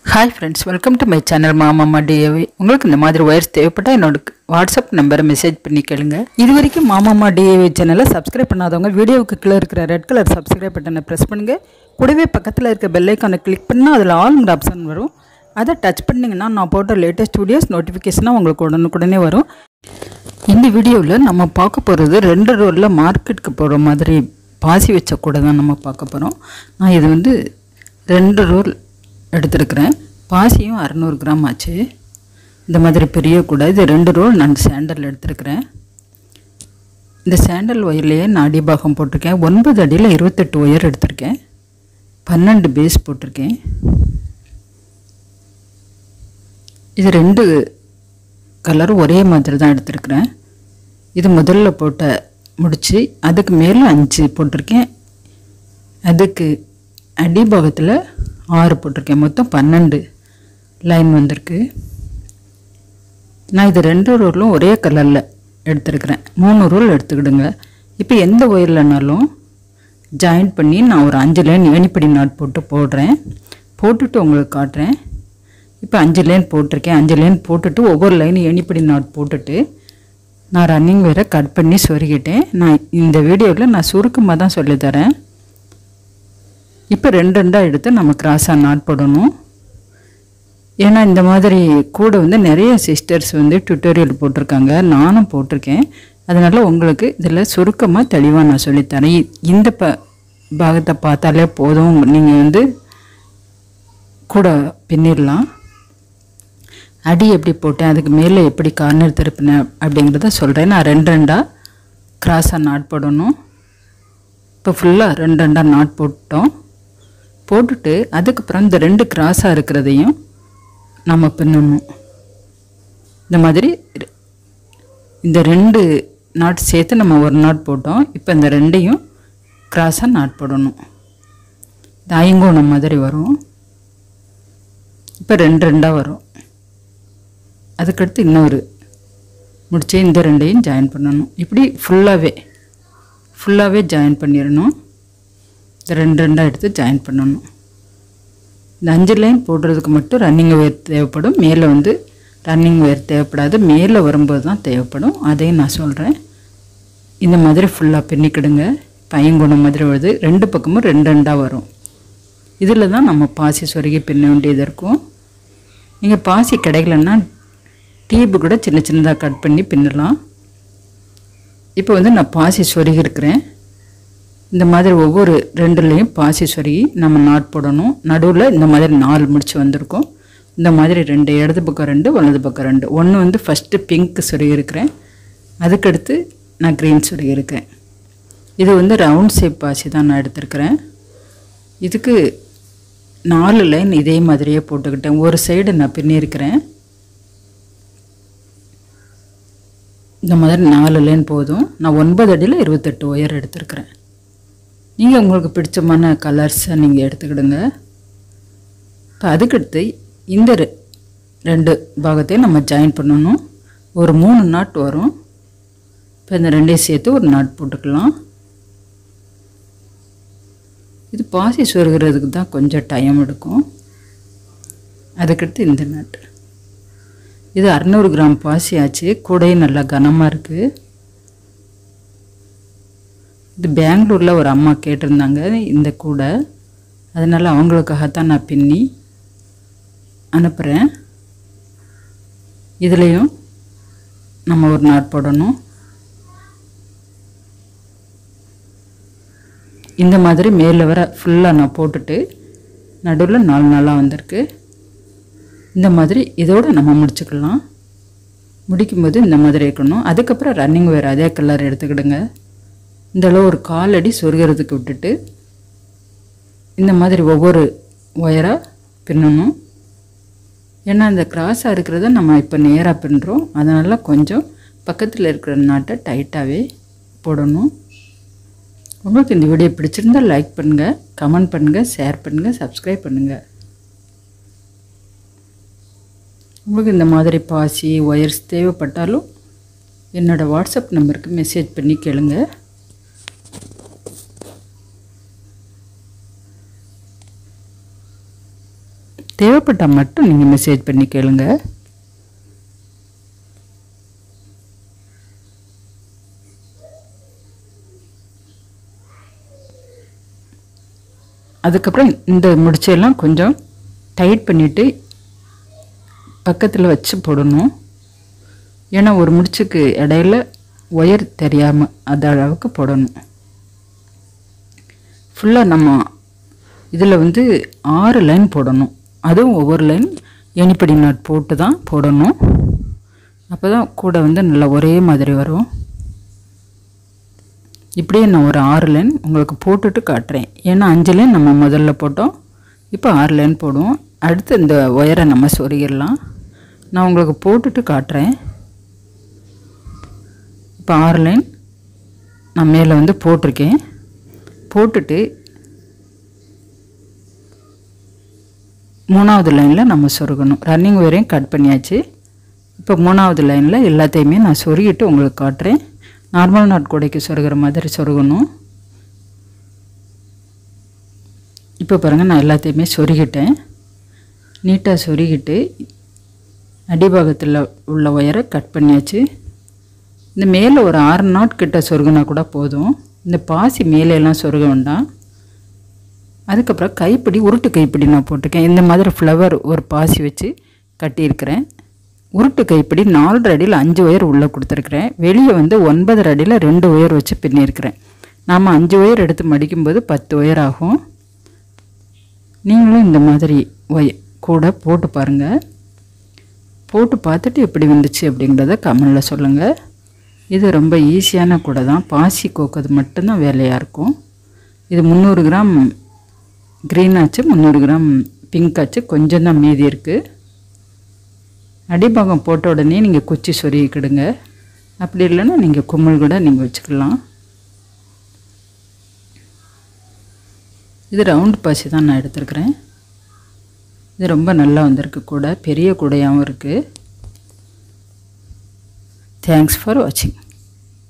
hi friends welcome to my channel மாமாமா டிஏவி உங்களுக்கு இந்த மாதிரி ஒயர்ஸ் தேவைப்பட்டால் என்னோட வாட்ஸ்அப் நம்பரை மெசேஜ் பண்ணி கேளுங்க இது வரைக்கும் மாமாமா டிஏவி சேனலை சப்ஸ்கிரைப் பண்ணாதவங்க வீடியோவுக்கு கீழே இருக்கிற ரெட் கலர் சப்ஸ்கிரைப் பட்டனை ப்ரெஸ் பண்ணுங்க கூடவே பக்கத்தில் இருக்க பெல் ஐக்கானை கிளிக் பண்ணால் அதில் ஆல்ங்கிற ஆப்ஷன் வரும் அதை டச் பண்ணிங்கன்னா நான் போட்ட லேட்டஸ்ட் வீடியோஸ் நோட்டிஃபிகேஷனாக உங்களுக்கு உடனுக்குடனே வரும் இந்த வீடியோவில் நம்ம பார்க்க போகிறது ரெண்டு ரோலில் மார்க்கெட்டுக்கு போகிற மாதிரி பாசி வச்ச கூடை தான் நம்ம பார்க்க போகிறோம் நான் இது வந்து ரெண்டு ரோல் எடுத்திருக்கிறேன் பாசியும் அறநூறு கிராம் ஆச்சு இந்த மாதிரி பெரிய கூடை இது ரெண்டு ரோல் நான் சாண்டல் எடுத்திருக்கிறேன் இந்த சாண்டல் ஒயர்லேயே நான் அடிபாகம் போட்டிருக்கேன் ஒன்பது அடியில் இருபத்தெட்டு ஒயர் எடுத்திருக்கேன் பன்னெண்டு பேஸ் போட்டிருக்கேன் இது ரெண்டு கலர் ஒரே மாதிரி தான் எடுத்திருக்கிறேன் இது முதல்ல போட்ட முடித்து அதுக்கு மேலே அஞ்சு போட்டிருக்கேன் அதுக்கு அடிபாகத்தில் ஆறு போட்டிருக்கேன் மொத்தம் பன்னெண்டு லைன் வந்திருக்கு நான் இது ரெண்டு ரோலும் ஒரே கலரில் எடுத்திருக்கிறேன் மூணு ரோல் எடுத்துக்கிடுங்க இப்போ எந்த ஒயர்லனாலும் ஜாயின் பண்ணி நான் ஒரு அஞ்சு லைன் ஏணிப்படி நாட் போட்டு போடுறேன் போட்டுட்டு உங்களுக்கு காட்டுறேன் இப்போ அஞ்சு லைன் போட்டிருக்கேன் அஞ்சு லைன் போட்டுட்டு ஒவ்வொரு லைன் ஏணிப்படி நாட் போட்டுட்டு நான் ரன்னிங் வேற கட் பண்ணி சொருகிட்டேன் நான் இந்த வீடியோவில் நான் சுருக்கமாக தான் சொல்லித்தரேன் இப்போ ரெண்டு ரெண்டாக எடுத்து நம்ம கிராஸாக நாட் போடணும் ஏன்னா இந்த மாதிரி கூட வந்து நிறைய சிஸ்டர்ஸ் வந்து டுட்டோரியல் போட்டிருக்காங்க நானும் போட்டிருக்கேன் அதனால் உங்களுக்கு இதில் சுருக்கமாக தெளிவாக நான் சொல்லித்தரேன் இ- இந்த ப பாகத்தை பார்த்தாலே போதும் நீங்கள் வந்து கூட பின்னிடலாம் அடி எப்படி போட்டேன் அதுக்கு மேலே எப்படி கார்னர் திருப்பினேன் அப்படிங்கிறத சொல்கிறேன் நான் ரெண்டு ரெண்டாக கிராஸாக நாட் போடணும் இப்போ ஃபுல்லாக ரெண்டு ரெண்டாக நாட் போட்டோம் போட்டுட்டு அதுக்கப்புறம் இந்த ரெண்டு கிராஸாக இருக்கிறதையும் நம்ம பின்னணும் இந்த மாதிரி ரெ- இந்த ரெண்டு நாட் சேர்த்து நம்ம ஒரு நாட் போட்டோம் இப்போ இந்த ரெண்டையும் கிராஸாக நாட் போடணும் இந்த ஐங்கோணம் மாதிரி வரும் இப்போ ரெண்டு ரெண்டாக வரும் அதுக்கடுத்து இன்னொரு முடிச்சு இந்த ரெண்டையும் ஜாயின் பண்ணணும் இப்படி ஃபுல்லாகவே ஃபுல்லாகவே ஜாயின் பண்ணிடணும் இந்த ரெண்டு ரெண்டாக எடுத்து ஜாயின் பண்ணணும் இந்த அஞ்சு லைன் போடுறதுக்கு மட்டும் ரன்னிங் வேர் தேவைப்படும் மேலே வந்து ரன்னிங் வேர் தேவைப்படாது மேலே வரும்போது தான் தேவைப்படும் அதையும் நான் சொல்கிறேன் இந்த மாதிரி ஃபுல்லாக பின்னிக்கிடுங்க பையங்குணம் மாதிரி வருது ரெண்டு பக்கமும் ரெண்டு ரெண்டாக வரும் இதில் தான் நம்ம பாசி சொருகி பின்ன வேண்டியது இருக்கும் நீங்கள் பாசி கிடைக்கலன்னா டீப்பு கூட சின்ன சின்னதாக கட் பண்ணி பின்னலாம் இப்போ வந்து நான் பாசி சொருகி இருக்கிறேன் இந்த மாதிரி ஒவ்வொரு ரெண்டுலேயும் பாசி சொருகி நம்ம நாட் போடணும் நடுவில் இந்த மாதிரி நாலு முடிச்சு வந்திருக்கும் இந்த மாதிரி ரெண்டு இடது பக்கம் ரெண்டு வலது பக்கம் ரெண்டு ஒன்று வந்து ஃபஸ்ட்டு பிங்க் சொருகி இருக்கிறேன் அதுக்கடுத்து நான் க்ரீன் சொருகி இருக்கேன் இது வந்து ரவுண்ட் ஷேப் பாசி தான் நான் எடுத்திருக்கிறேன் இதுக்கு நாலு லைன் இதே மாதிரியே போட்டுக்கிட்டேன் ஒரு சைடு நான் பின்னிருக்கிறேன் இந்த மாதிரி நாலு லைன் போதும் நான் ஒன்பது அடியில் இருபத்தெட்டு ஒயர் எடுத்திருக்கிறேன் நீங்கள் உங்களுக்கு பிடிச்சமான கலர்ஸை நீங்கள் எடுத்துக்கிடுங்க இப்போ அதுக்கடுத்து இந்த ரெ- ரெண்டு பாகத்தையும் நம்ம ஜாயின் பண்ணணும் ஒரு மூணு நாட் வரும் இப்போ இந்த ரெண்டையும் சேர்த்து ஒரு நாட் போட்டுக்கலாம் இது பாசி சொருகிறதுக்கு தான் கொஞ்சம் டைம் எடுக்கும் அதுக்கடுத்து இந்த நாட் இது அறநூறு கிராம் பாசி ஆச்சு கூடையும் நல்லா கனமாக இருக்குது இது பெங்களூரில் ஒரு அம்மா கேட்டிருந்தாங்க இந்த கூடை அதனால் அவங்களுக்காகத்தான் நான் பின்னி அனுப்புகிறேன் இதுலேயும் நம்ம ஒரு நாட் போடணும் இந்த மாதிரி மேலே வர ஃபுல்லாக நான் போட்டுட்டு நடுவில் நாலு நாளாக வந்திருக்கு இந்த மாதிரி இதோட நம்ம முடிச்சுக்கலாம் முடிக்கும்போது இந்த மாதிரி இருக்கணும் அதுக்கப்புறம் ரன்னிங் வேறு அதே கலர் எடுத்துக்கிடுங்க இந்த அளவு ஒரு கால் அடி சொருகிறதுக்கு விட்டுட்டு இந்த மாதிரி ஒவ்வொரு ஒயராக பின்னணும் ஏன்னா இந்த கிராஸாக இருக்கிறத நம்ம இப்போ நேராக பின்னுறோம் அதனால் கொஞ்சம் பக்கத்தில் இருக்கிற நாட்டை டைட்டாகவே போடணும் உங்களுக்கு இந்த வீடியோ பிடிச்சிருந்தா லைக் பண்ணுங்கள் கமெண்ட் பண்ணுங்கள் ஷேர் பண்ணுங்கள் சப்ஸ்கிரைப் பண்ணுங்கள் உங்களுக்கு இந்த மாதிரி பாசி ஒயர்ஸ் தேவைப்பட்டாலும் என்னோடய வாட்ஸ்அப் நம்பருக்கு மெசேஜ் பண்ணி கேளுங்க தேவைப்பட்டால் மட்டும் நீங்கள் மெசேஜ் பண்ணி கேளுங்க அதுக்கப்புறம் இந்த முடிச்செல்லாம் கொஞ்சம் டைட் பண்ணிவிட்டு பக்கத்தில் வச்சு போடணும் ஏன்னா ஒரு முடிச்சுக்கு இடையில ஒயர் தெரியாமல் அது அளவுக்கு போடணும் ஃபுல்லாக நம்ம இதில் வந்து ஆறு லைன் போடணும் அதுவும் ஒவ்வொரு லைன் எனிப்படி நாட் போட்டு தான் போடணும் அப்போ தான் கூட வந்து நல்லா ஒரே மாதிரி வரும் இப்படியே நான் ஒரு ஆறு லைன் உங்களுக்கு போட்டுட்டு காட்டுறேன் ஏன்னா அஞ்சு லைன் நம்ம முதல்ல போட்டோம் இப்போ ஆறு லைன் போடுவோம் அடுத்து இந்த ஒயரை நம்ம சொருகிடலாம் நான் உங்களுக்கு போட்டுட்டு காட்டுறேன் இப்போ ஆறு லைன் நான் மேலே வந்து போட்டிருக்கேன் போட்டுட்டு மூணாவது லைனில் நம்ம சொருகணும் ரன்னிங் வரையும் கட் பண்ணியாச்சு இப்போ மூணாவது லைனில் எல்லாத்தையுமே நான் சொருகிட்டு உங்களுக்கு காட்டுறேன் நார்மல் நாட் கூடைக்கு சொருகிற மாதிரி சொருகணும் இப்போ பாருங்கள் நான் எல்லாத்தையுமே சொருகிட்டேன் நீட்டாக சொருகிட்டு அடிபாகத்தில் உள்ள ஒயரை கட் பண்ணியாச்சு இந்த மேலே ஒரு ஆறு நாட் கிட்ட சொருகுனா கூட போதும் இந்த பாசி மேலேலாம் சொருக வேண்டாம் அதுக்கப்புறம் கைப்பிடி உருட்டு கைப்பிடி நான் போட்டிருக்கேன் இந்த மாதிரி ஃப்ளவர் ஒரு பாசி வச்சு கட்டியிருக்கிறேன் உருட்டு கைப்பிடி நாலரை அடியில் அஞ்சு ஒயர் உள்ளே கொடுத்துருக்குறேன் வெளியே வந்து ஒன்பதரை அடியில் ரெண்டு ஒயர் வச்சு பின்னியிருக்கிறேன் நாம் அஞ்சு ஒயர் எடுத்து மடிக்கும்போது பத்து ஒயர் ஆகும் நீங்களும் இந்த மாதிரி ஒய கூட போட்டு பாருங்கள் போட்டு பார்த்துட்டு எப்படி வந்துச்சு அப்படிங்கிறத கமெண்டில் சொல்லுங்கள் இது ரொம்ப ஈஸியான கூடை தான் பாசி கோக்கிறது மட்டும்தான் வேலையாக இருக்கும் இது முந்நூறு கிராம் க்ரீன் ஆச்சு முந்நூறு கிராம் பிங்க் ஆச்சு கொஞ்சம் தான் மீதி இருக்குது அடிபாகம் போட்ட உடனே நீங்கள் குச்சி சொருகிக்கிடுங்க அப்படி இல்லைன்னா நீங்கள் கும்மல் கூட நீங்கள் வச்சுக்கலாம் இது ரவுண்ட் பாசி தான் நான் எடுத்துருக்கிறேன் இது ரொம்ப நல்லா வந்திருக்கு கூட பெரிய கூடையாகவும் இருக்குது தேங்க்ஸ் ஃபார் வாட்சிங்